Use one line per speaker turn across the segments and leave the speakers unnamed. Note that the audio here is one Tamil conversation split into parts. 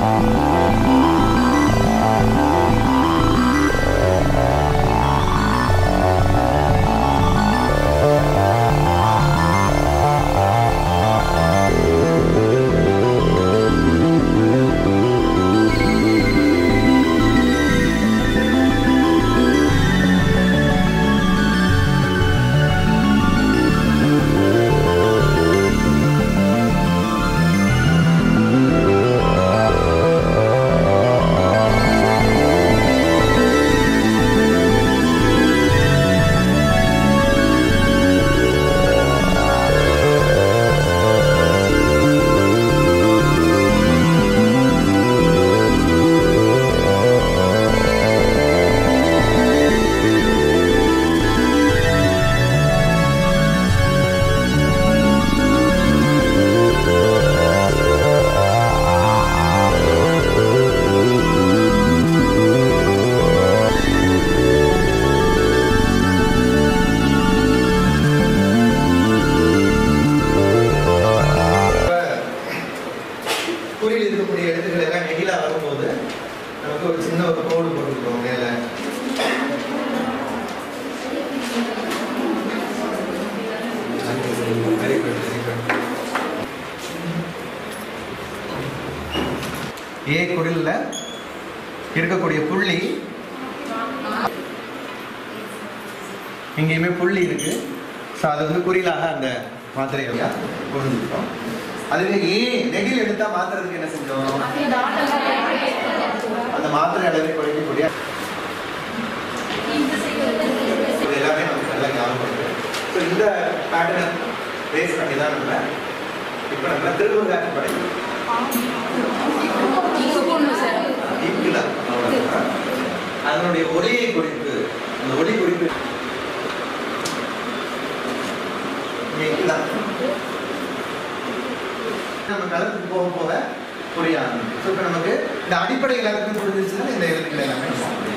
குறியில் இருக்கக்கூடிய எழுத்துக்கள் எல்லாம் நெகிலா வரும்போது நமக்கு ஒரு சின்ன ஒரு கோடு போட்டுக்கிறோம் மேலே வெரி குட் வெரி குட் ஏ குடில்ல இருக்கக்கூடிய புள்ளி எங்கேயுமே புள்ளி இருக்கு ஸோ அது வந்து குறியிலாக அந்த மாத்திரைகளை கொண்டு வந்துட்டோம் அதுவே ஏ நெகில் எடுத்தா மாத்துறதுக்கு என்ன செஞ்சோம் அந்த மாத்திரை அளவை குறைக்கக்கூடிய இது எல்லாமே நமக்கு நல்லா ஞாபகம் இருக்கு ஸோ இந்த பேட்டர்னை பேஸ் பண்ணி தான் நம்ம இப்போ நம்ம திருவங்காட்டு படை இங்குல அவ்வளவுதான். அதனுடைய ஒளியை குறித்து அந்த ஒளி குறிப்பு இங்க இங்குதான். நம்ம களத்துக்கு போக போக புரிய ஆரம்பிக்கும் ஸோ இப்போ நமக்கு இந்த அடிப்படை எல்லாத்துக்கும் புரிஞ்சிச்சுன்னா இந்த எழுத்துக்கள் எல்லாமே நம்ம புரியும்.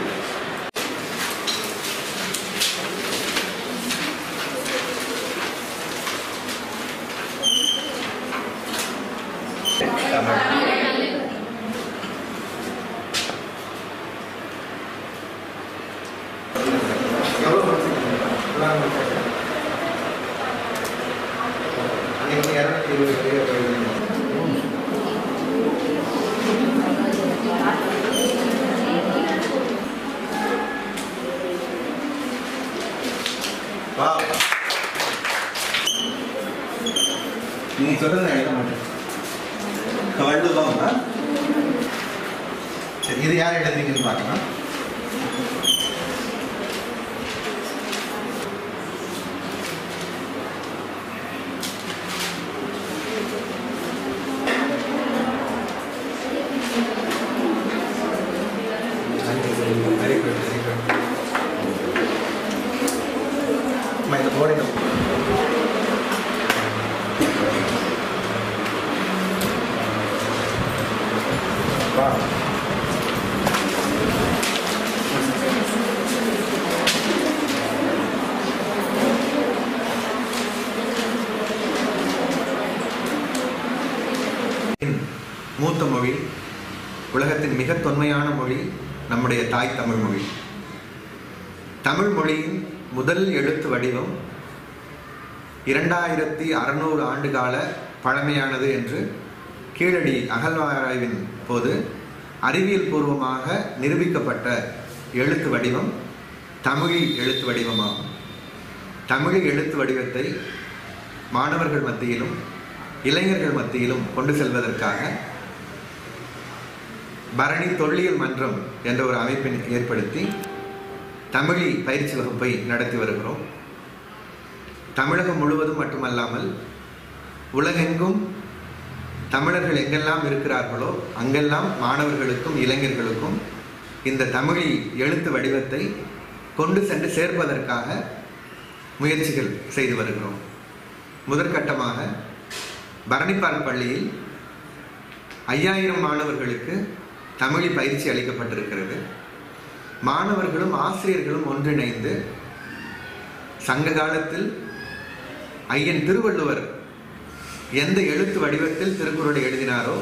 தமிழ் எவ்வளவு படிச்சிருக்கீங்க? எல்லாம் முடிச்சாச்சா? அன்னைக்கு இருநூத்தி இருபது பேர் எழுதினீங்க. வா. நீங்க சொல்றது நான் எழுத மாட்டேன் வள்ளுவம் ஆ? சரி இது யார் எழுதுறீங்கன்னு பார்க்கலாம் வெரி குட் வெரி குட் அம்மா இந்த போர்டு வா மூத்த மொழி உலகத்தின் மிக தொன்மையான மொழி நம்முடைய தாய் தமிழ் மொழி தமிழ் மொழியின் முதல் எழுத்து வடிவம் இரண்டாயிரத்தி அறநூறு ஆண்டு கால பழமையானது என்று கீழடி அகழ்வாராய்வின் போது அறிவியல் பூர்வமாக நிரூபிக்கப்பட்ட எழுத்து வடிவம் தமிழி எழுத்து வடிவமாகும் தமிழ் எழுத்து வடிவத்தை மாணவர்கள் மத்தியிலும் இளைஞர்கள் மத்தியிலும் கொண்டு செல்வதற்காக பரணி தொல்லியல் மன்றம் என்ற ஒரு அமைப்பை ஏற்படுத்தி தமிழி பயிற்சி வகுப்பை நடத்தி வருகிறோம் தமிழகம் முழுவதும் மட்டுமல்லாமல் உலகெங்கும் தமிழர்கள் எங்கெல்லாம் இருக்கிறார்களோ அங்கெல்லாம் மாணவர்களுக்கும் இளைஞர்களுக்கும் இந்த தமிழி எழுத்து வடிவத்தை கொண்டு சென்று சேர்ப்பதற்காக முயற்சிகள் செய்து வருகிறோம் முதற்கட்டமாக பரணிப்பால் பள்ளியில் ஐயாயிரம் மாணவர்களுக்கு தமிழி பயிற்சி அளிக்கப்பட்டிருக்கிறது மாணவர்களும் ஆசிரியர்களும் ஒன்றிணைந்து சங்க காலத்தில் ஐயன் திருவள்ளுவர் எந்த எழுத்து வடிவத்தில் திருக்குறளை எழுதினாரோ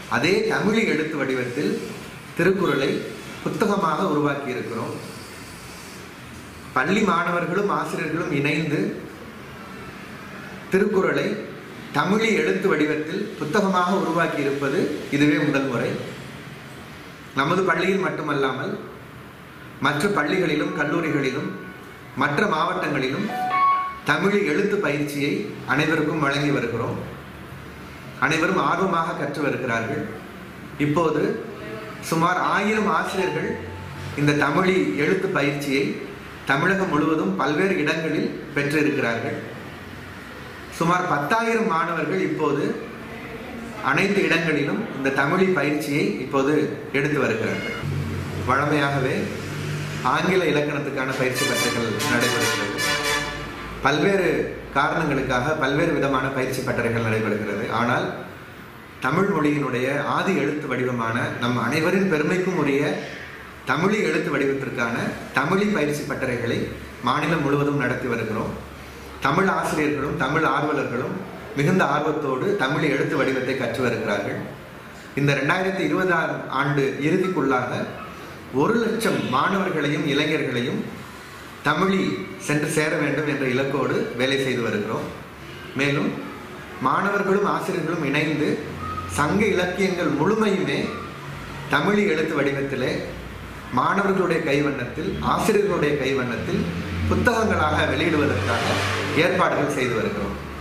அதே தமிழி எழுத்து வடிவத்தில் திருக்குறளை புத்தகமாக உருவாக்கி இருக்கிறோம் பள்ளி மாணவர்களும் ஆசிரியர்களும் இணைந்து திருக்குறளை தமிழி எழுத்து வடிவத்தில் புத்தகமாக உருவாக்கி இருப்பது இதுவே முதல் முறை நமது பள்ளியில் மட்டுமல்லாமல் மற்ற பள்ளிகளிலும் கல்லூரிகளிலும் மற்ற மாவட்டங்களிலும் தமிழ் எழுத்து பயிற்சியை அனைவருக்கும் வழங்கி வருகிறோம் அனைவரும் ஆர்வமாக கற்று வருகிறார்கள் இப்போது சுமார் ஆயிரம் ஆசிரியர்கள் இந்த தமிழி எழுத்து பயிற்சியை தமிழகம் முழுவதும் பல்வேறு இடங்களில் பெற்றிருக்கிறார்கள் சுமார் பத்தாயிரம் மாணவர்கள் இப்போது அனைத்து இடங்களிலும் இந்த தமிழி பயிற்சியை இப்போது எடுத்து வருகிறார்கள் வழமையாகவே ஆங்கில இலக்கணத்துக்கான பயிற்சி பட்டறைகள் நடைபெறுகிறது பல்வேறு காரணங்களுக்காக பல்வேறு விதமான பயிற்சி பட்டறைகள் நடைபெறுகிறது ஆனால் தமிழ் மொழியினுடைய ஆதி எழுத்து வடிவமான நம் அனைவரின் பெருமைக்கும் உரிய தமிழி எழுத்து வடிவத்திற்கான தமிழி பயிற்சி பட்டறைகளை மாநிலம் முழுவதும் நடத்தி வருகிறோம் தமிழ் ஆசிரியர்களும் தமிழ் ஆர்வலர்களும் மிகுந்த ஆர்வத்தோடு தமிழ் எழுத்து வடிவத்தை கற்று வருகிறார்கள் இந்த ரெண்டாயிரத்தி இருபதாம் ஆண்டு இறுதிக்குள்ளாக ஒரு லட்சம் மாணவர்களையும் இளைஞர்களையும் தமிழி சென்று சேர வேண்டும் என்ற இலக்கோடு வேலை செய்து வருகிறோம் மேலும் மாணவர்களும் ஆசிரியர்களும் இணைந்து சங்க இலக்கியங்கள் முழுமையுமே தமிழி எழுத்து வடிவத்திலே மாணவர்களுடைய கைவண்ணத்தில் ஆசிரியர்களுடைய கைவண்ணத்தில் புத்தகங்களாக வெளியிடுவதற்காக ஏற்பாடுகள் செய்து வருகிறோம்